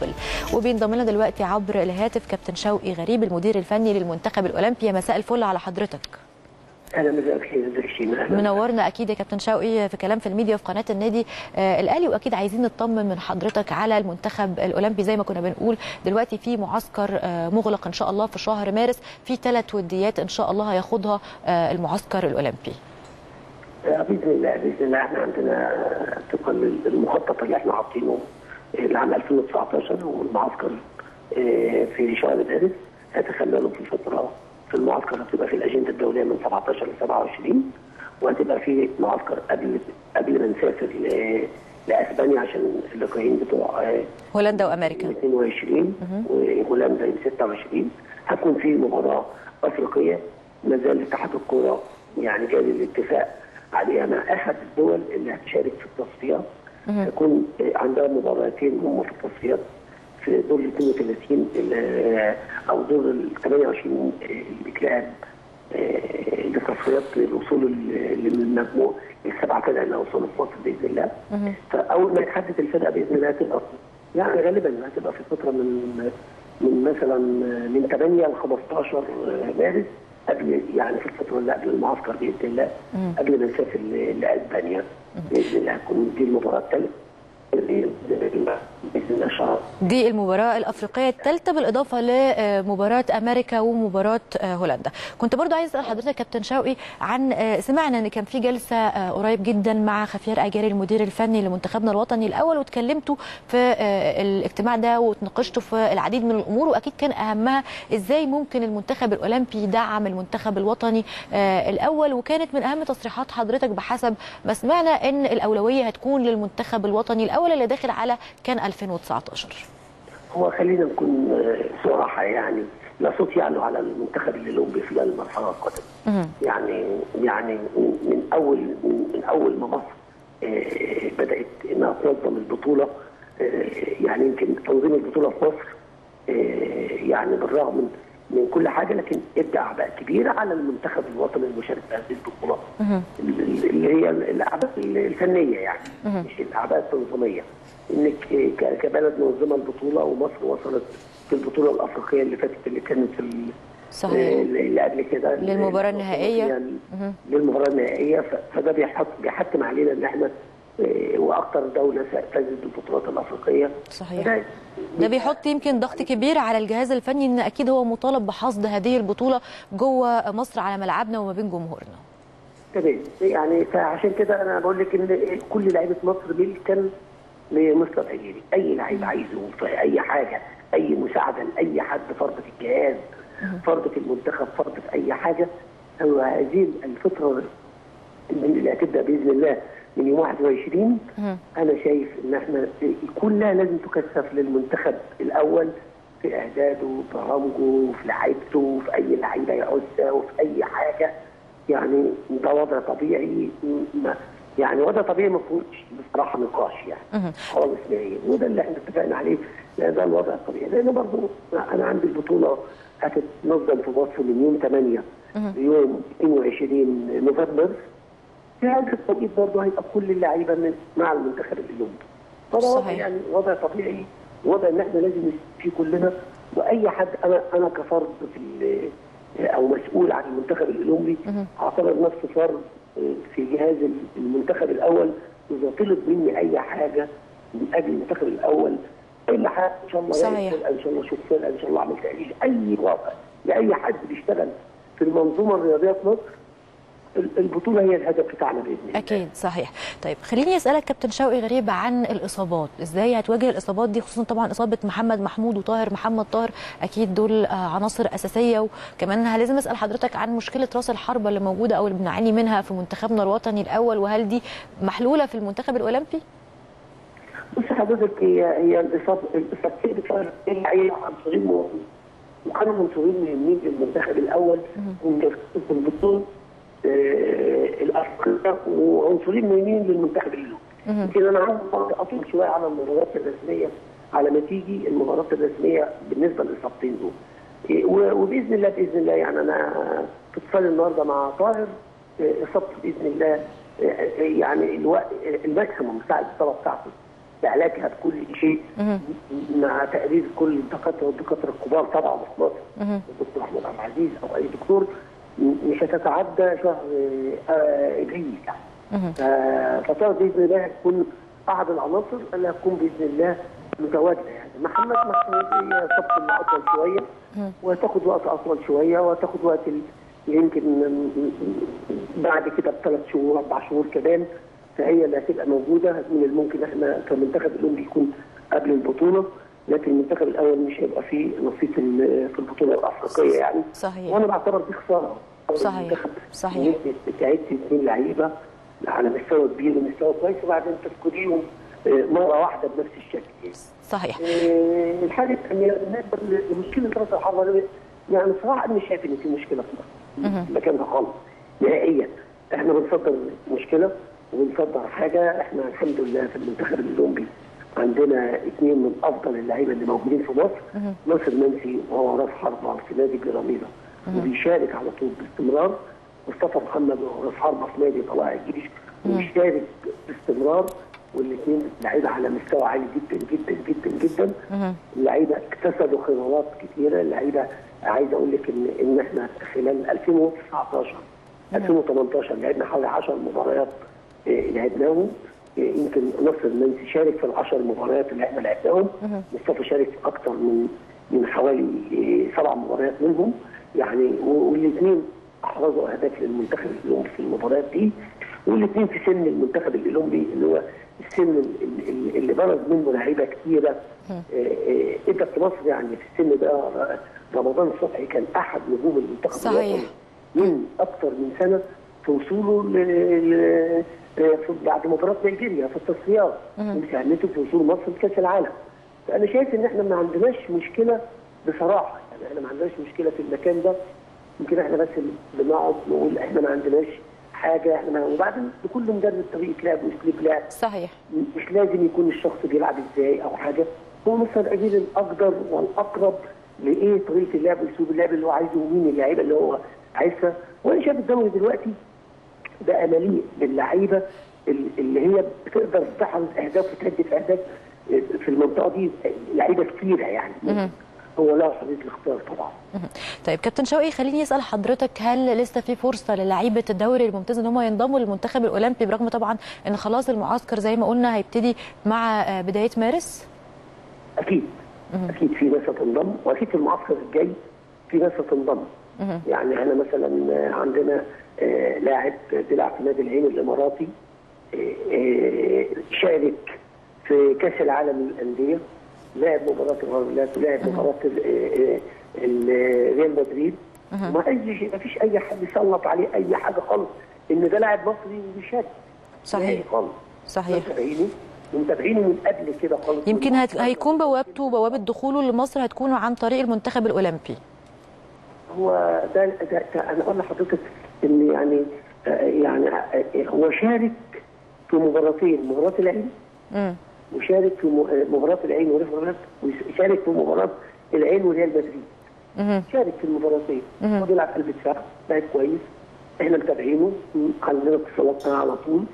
وبينضم لنا دلوقتي عبر الهاتف كابتن شوقي غريب المدير الفني للمنتخب الاولمبي مساء الفل على حضرتك اهلا مساء الخير ازيك شيماء منورنا اكيد يا كابتن شوقي في كلام في الميديا في قناه النادي آه الاهلي واكيد عايزين نطمن من حضرتك على المنتخب الاولمبي زي ما كنا بنقول دلوقتي في معسكر آه مغلق ان شاء الله في شهر مارس في ثلاث وديات ان شاء الله هياخدها آه المعسكر الاولمبي باذن الله باذن الله احنا عندنا طبقا للمخطط اللي احنا حاطينه لعام 2019 والمعسكر في شهر مارس هيتخللوا في فتره في المعسكر هتبقى في الاجنده الدوليه من 17 ل 27 وهتبقى في معسكر قبل قبل ما نسافر لاسبانيا عشان اللقاءين بتوع هولندا وامريكا 22 وهولندا يوم 26 هتكون في مباراه افريقيه ما زال اتحاد الكوره يعني جاي للاتفاق عليها مع احد الدول اللي هتشارك في التصفيات هيكون عندها مباراتين هم في التصفيات في دور ال 32 او دور ال 28 اللي بيتلعب لتصفيات للوصول للمجموع السبع فرق اللي هيوصلوا في مصر باذن الله فاول ما يتحدد الفرقه باذن الله هتبقى يعني غالبا هتبقى في فتره من من مثلا من 8 ل 15 مارس قبل يعني في الفتره اللي قبل المعسكر باذن الله قبل ما نسافر لاسبانيا باذن الله هتكون دي المباراه الثالثه دي المباراة الأفريقية الثالثة بالإضافة لمباراة أمريكا ومباراة هولندا كنت برضو عايز أسأل حضرتك كابتن شوقي عن سمعنا أن كان في جلسة قريب جدا مع خفير أجاري المدير الفني لمنتخبنا الوطني الأول وتكلمتوا في الاجتماع ده وتناقشتوا في العديد من الأمور وأكيد كان أهمها إزاي ممكن المنتخب الأولمبي يدعم المنتخب الوطني الأول وكانت من أهم تصريحات حضرتك بحسب ما سمعنا أن الأولوية هتكون للمنتخب الوطني الأول اللي داخل على كان 2019 هو خلينا نكون صراحه يعني لا صوت يعلو على المنتخب الاولمبي في المرحله القادمه يعني يعني من اول من اول ما مصر بدات انها تنظم البطوله يعني يمكن تنظيم البطوله في مصر يعني بالرغم من من كل حاجه لكن ادى اعباء كبيره على المنتخب الوطني المشارك في هذه البطوله اللي هي الاعباء الفنيه يعني مش الاعباء التنظيميه انك كبلد منظمه البطوله ومصر وصلت في البطوله الافريقيه اللي فاتت اللي كانت في صحيح اللي قبل كده للمباراه النهائيه يعني للمباراه النهائيه فده بيحط بيحتم علينا ان احنا واكثر دوله فازت بالبطولات الافريقيه صحيح ده بيحط يمكن ضغط كبير على الجهاز الفني ان اكيد هو مطالب بحصد هذه البطوله جوه مصر على ملعبنا وما بين جمهورنا تمام يعني فعشان كده انا بقول لك ان كل لعيبه مصر ملكا لمستر اجيري اي لعيب عايزه في اي حاجه اي مساعده لاي حد فرد في الجهاز فرد في المنتخب فرد في اي حاجه هو هذه الفتره اللي هتبدا باذن الله من يوم 21 انا شايف ان احنا كلها لازم تكثف للمنتخب الاول في اعداده في برامجه في لعيبته في اي لعيبه يعوزها وفي اي حاجه يعني ده وضع طبيعي ما يعني وضع طبيعي ما فيهوش بصراحه نقاش يعني خالص نهائيا وده اللي احنا اتفقنا عليه لان ده الوضع الطبيعي لان برضه انا عندي البطوله هتتنظم في مصر من يوم 8 ليوم 22 نوفمبر في هذا التوقيت برضه هيبقى كل اللعيبه من مع المنتخب الاولمبي. فده وضع يعني وضع طبيعي وضع ان احنا لازم فيه كلنا واي حد انا انا كفرد في او مسؤول عن المنتخب الاولمبي اعتبر نفسي فرد في جهاز المنتخب الاول اذا طلب مني اي حاجه من اجل المنتخب الاول اي حاجه ان شاء الله صحيح. ان شاء الله اشوف فرقه ان شاء الله اعمل تاهيل اي وضع لاي حد بيشتغل في المنظومه الرياضيه في مصر البطوله هي الهدف بتاعنا باذن الله اكيد صحيح طيب خليني اسالك كابتن شوقي غريب عن الاصابات ازاي هتواجه الاصابات دي خصوصا طبعا اصابه محمد محمود وطاهر محمد طاهر اكيد دول عناصر اساسيه وكمان لازم اسال حضرتك عن مشكله راس الحربه اللي موجوده او اللي بنعاني منها في منتخبنا الوطني الاول وهل دي محلوله في المنتخب الاولمبي بص حضرتك هي هي الاصابه الاصابتين بتوع هي عنصرين وكانوا عنصرين مهمين للمنتخب الاول في البطوله الافريقيه وعنصرين مهمين للمنتخب الاولمبي. يمكن انا عاوز اطول شويه على المباريات الرسميه على ما تيجي المباريات الرسميه بالنسبه للاصابتين دول. وباذن الله باذن الله يعني انا في اتصال النهارده مع طاهر اصابته باذن الله يعني الوقت الماكسيموم بتاع الاصابه بتاعته بعلاجها بكل شيء مع تقرير كل الدكاتره والدكاتره الكبار طبعا في مصر الدكتور احمد عبد العزيز او اي دكتور مش هتتعدى شهر آه، ابريل يعني ففترة باذن الله هتكون احد العناصر اللي هتكون باذن الله متواجده يعني محمد محمود هي صفقه اطول شويه وهتاخد وقت اطول شويه وهتاخد وقت ال- يمكن بعد كده بثلاث شهور اربع شهور كمان فهي اللي هتبقى موجوده من الممكن احنا كمنتخب الاولمبي يكون قبل البطوله لكن المنتخب الاول مش هيبقى فيه نصيب في ال- في البطوله الافريقيه يعني صحيح. وانا بعتبر دي خساره صحيح. المنتخب صحيح. بتاعت اثنين لعيبه على مستوى كبير ومستوى كويس وبعدين تفقديهم آه، مره واحده بنفس الشكل صحيح آه، الحاجه الثانيه بالنسبه لمشكله راس الحربه يعني بصراحه انا مش شايف ان في مشكله في مصر في المكان ده خالص نهائيا احنا بنصدر مشكله وبنصدر حاجه احنا الحمد لله في المنتخب الاولمبي عندنا اثنين من افضل اللعيبه اللي موجودين في مصر ناصر منسي وهو راس حربه في نادي بيراميدا وبيشارك على طول باستمرار مصطفى محمد وهو راس حربه في نادي طلائع الجيش وبيشارك باستمرار والاثنين لعيبه على مستوى عالي جدا جدا جدا جدا اللعيبه اكتسبوا خبرات كثيره اللعيبه عايز اقول لك ان ان احنا خلال 2019 2018 لعبنا حوالي 10 مباريات آه، لعبناهم آه، يمكن نصر المنسي شارك في العشر مباريات اللي احنا لعبناهم مصطفى شارك في اكثر من من حوالي آه، سبع مباريات منهم يعني والاثنين احرزوا اهداف للمنتخب الاولمبي في المباريات دي والاثنين في سن المنتخب الاولمبي اللي هو السن ال- ال- اللي برز منه لعيبه كثيره آه، آه، انت في مصر يعني في السن ده آه، رمضان صبحي كان احد نجوم المنتخب صحيح. الوطني من اكثر من سنه في وصوله ل... ل... في بعد مباراه نيجيريا في التصفيات ومساهمته في وصول مصر لكاس العالم. فانا شايف ان احنا ما عندناش مشكله بصراحه يعني احنا ما عندناش مشكله في المكان ده يمكن احنا بس بنقعد نقول احنا ما عندناش حاجه احنا ما... وبعدين لكل مدرب طريقه لعب واسلوب لعب صحيح مش لازم يكون الشخص بيلعب ازاي او حاجه هو مثلا الاجيل الاقدر والاقرب لايه طريقه اللعب واسلوب اللعب اللي هو عايزه ومين اللعيبه اللي هو عايزها وانا شايف الدوري دلوقتي بقى مليء باللعيبه ال- اللي هي بتقدر تحرز اهداف وتهدف اهداف في المنطقه دي لعيبه كتيره يعني هو له حريه الاختيار طبعا طيب كابتن شوقي خليني اسال حضرتك هل لسه في فرصه للعيبه الدوري الممتاز ان هم ينضموا للمنتخب الاولمبي برغم طبعا ان خلاص المعسكر زي ما قلنا هيبتدي مع آه، بدايه مارس اكيد اكيد في ناس هتنضم واكيد في المعسكر الجاي في ناس هتنضم يعني احنا مثلا عندنا آه، لاعب بيلعب في نادي العين الاماراتي آه، آه، شارك في كاس العالم للانديه لعب مباراه الغربلات ولعب مباراه ال- آه، آه، ال- ريال مدريد ما اي شيء ما فيش اي حد يسلط عليه اي حاجه خالص ان ده لاعب مصري وبيشارك صحيح. نهائي خالص صحيح متابعينه ومتابعينه من قبل كده خالص يمكن هت... هيكون بوابته بوابه دخوله لمصر هتكون عن طريق المنتخب الاولمبي هو ده, ده, ده انا اقول لحضرتك ان يعني آه، يعني آه، هو شارك في مباراتين مباراه العين امم وشارك في م- آه، مباراه العين وريال وشارك في مباراه العين وريال مدريد مهم. شارك في المباراتين هو بيلعب قلب دفاع لاعب كويس احنا متابعينه م- عندنا اتصالات معاه على طول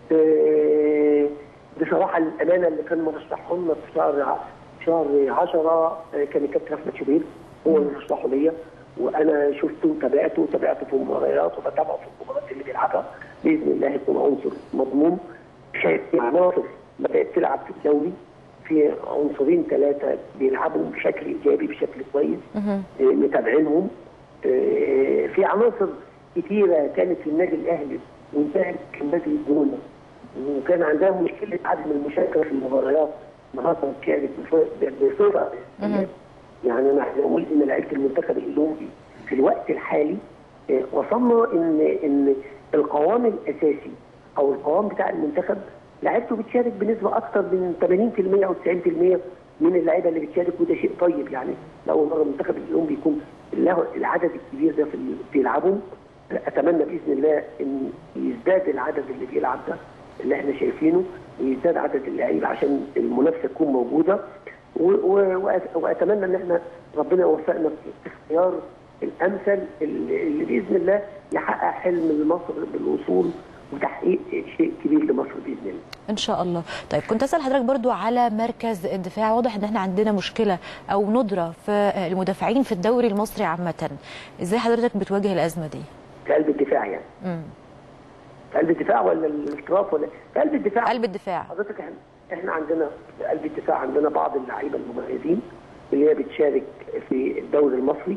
آه، بصراحه الامانه اللي كان مرشحه لنا في شهر ع- شهر 10 آه، كان الكابتن احمد شوبير هو اللي رشحه ليا وانا شفته وتابعته وتابعته في المباريات وبتابعه في المباريات اللي بيلعبها باذن الله يكون عنصر مضمون شايف في عناصر بدات تلعب في الدوري في عنصرين ثلاثه بيلعبوا بشكل ايجابي بشكل كويس آه، متابعينهم آه، في عناصر كثيره كانت في النادي الاهلي وانتهت في نادي الجونه وكان عندها مشكله عدم المشاركه في المباريات النهارده كانت بف- بصفه يعني انا عايز اقول ان لعيبه المنتخب الاولمبي في الوقت الحالي آه، وصلنا ان ان القوام الاساسي او القوام بتاع المنتخب لعيبته بتشارك بنسبه اكثر من 80% او 90% من اللعيبه اللي بتشارك وده شيء طيب يعني لاول مره المنتخب الاولمبي يكون له العدد الكبير ده في ال- بيلعبوا اتمنى باذن الله ان يزداد العدد اللي بيلعب ده اللي احنا شايفينه ويزداد عدد اللعيبه عشان المنافسه تكون موجوده و- و- وأت- واتمنى ان احنا ربنا يوفقنا في اختيار الامثل اللي اللي باذن الله يحقق حلم مصر بالوصول وتحقيق شيء كبير لمصر باذن الله. ان شاء الله طيب كنت اسال حضرتك برضو على مركز الدفاع واضح ان احنا عندنا مشكله او ندره في المدافعين في الدوري المصري عامه ازاي حضرتك بتواجه الازمه دي في قلب الدفاع يعني. امم في قلب الدفاع ولا الاطراف ولا في قلب الدفاع قلب الدفاع حضرتك احنا احنا عندنا في قلب الدفاع عندنا بعض اللعيبه المميزين اللي هي بتشارك في الدوري المصري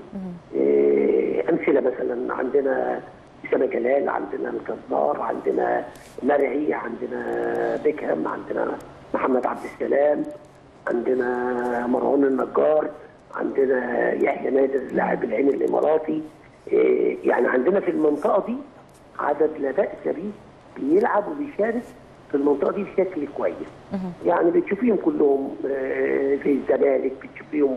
إيه امثله مثلا عندنا اسامه جلال عندنا الجزار عندنا مرعي عندنا بيكهام عندنا محمد عبد السلام عندنا مروان النجار عندنا يحيى نادر لاعب العين الاماراتي إيه يعني عندنا في المنطقه دي عدد لا باس به بيلعب وبيشارك في المنطقه دي بشكل كويس يعني بتشوفيهم كلهم آه، في الزمالك بتشوفيهم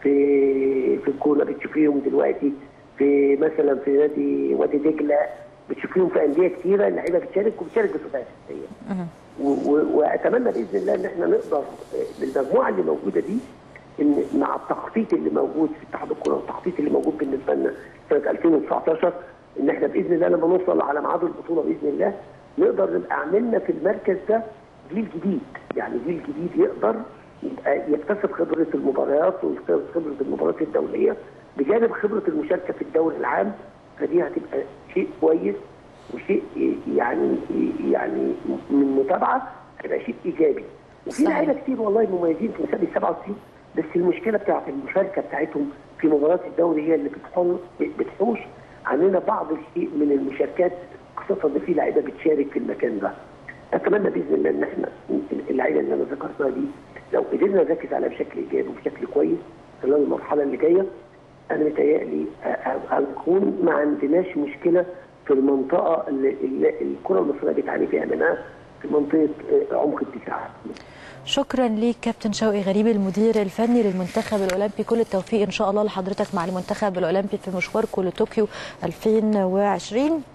في في الجونه بتشوفيهم دلوقتي في مثلا في نادي وادي دجله بتشوفيهم في انديه كثيره اللعيبه بتشارك وبتشارك بصفه اساسيه و- و- واتمنى باذن الله ان احنا نقدر آه، بالمجموعه اللي موجوده دي ان مع التخطيط اللي موجود في اتحاد الكره والتخطيط اللي موجود بالنسبه لنا سنه 2019 ان احنا باذن الله لما نوصل على ميعاد البطوله باذن الله نقدر نبقى عملنا في المركز ده جيل جديد يعني جيل جديد يقدر يبقى يكتسب خبره المباريات ويكتسب خبره المباريات الدوليه بجانب خبره المشاركه في الدوري العام فدي هتبقى شيء كويس وشيء يعني يعني من متابعه هيبقى شيء ايجابي وفي صحيح. لعيبه كتير والله مميزين في مسابقه 97 بس المشكله بتاعت المشاركه بتاعتهم في مباريات الدوري هي اللي بتحول بتحوش عننا بعض الشيء من المشاركات خاصه ان في لعيبه بتشارك في المكان ده. اتمنى باذن الله ان احنا اللعيبه اللي انا ذكرتها دي لو قدرنا نركز عليها بشكل ايجابي وبشكل كويس خلال المرحله اللي جايه انا متهيألي هنكون ما عندناش مشكله في المنطقه اللي, اللي الكره المصريه بتعاني فيها منها في منطقه آه، عمق الدفاع. شكرا ليك كابتن شوقي غريب المدير الفني للمنتخب الاولمبي كل التوفيق ان شاء الله لحضرتك مع المنتخب الاولمبي في مشواركم لطوكيو 2020